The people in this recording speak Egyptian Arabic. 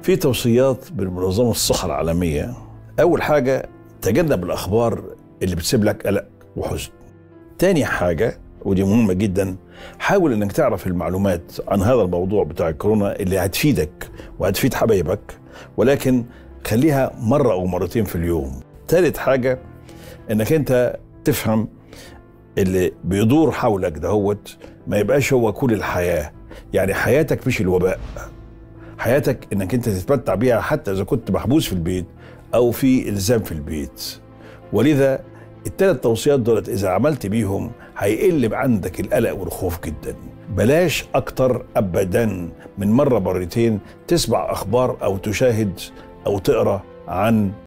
في توصيات من منظمة الصحة العالمية أول حاجة تجنب الأخبار اللي بتسيب لك قلق وحزن تاني حاجة ودي مهمة جدا حاول انك تعرف المعلومات عن هذا الموضوع بتاع الكورونا اللي هتفيدك وهتفيد حبايبك ولكن خليها مرة أو مرتين في اليوم تالت حاجة انك انت تفهم اللي بيدور حولك دهوت ما يبقاش هو كل الحياة يعني حياتك مش الوباء حياتك انك انت تتمتع بيها حتى اذا كنت محبوس في البيت او في الزام في البيت ولذا الثلاث توصيات دولت اذا عملت بيهم هيقل عندك القلق والخوف جدا بلاش اكتر ابدا من مره مرتين تسمع اخبار او تشاهد او تقرا عن